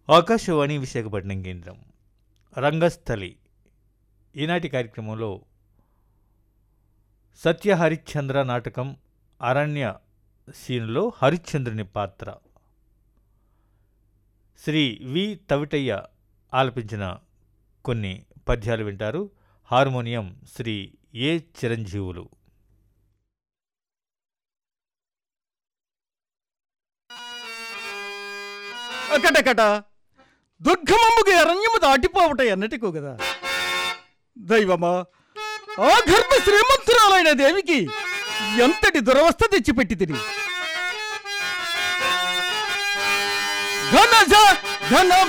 ఆకాశవాణి విశాఖపట్నం కేంద్రం రంగస్థలి ఈనాటి కార్యక్రమంలో సత్య హరిశ్చంద్ర నాటకం అరణ్య సీన్లో హరిశ్చంద్రుని పాత్ర శ్రీ వి తవిటయ్య ఆలపించిన కొన్ని పద్యాలు వింటారు హార్మోనియం శ్రీ ఏ చిరంజీవులు అకటకట దుర్గమమ్ముకి అరణ్యము దాటిపోవట ఎన్నటికో కదా దైవమా ఆ గర్భ శ్రీమంతురాలైన దేవికి ఎంతటి దురవస్థ తెచ్చిపెట్టి తిరిగి ఘన జ- ఘన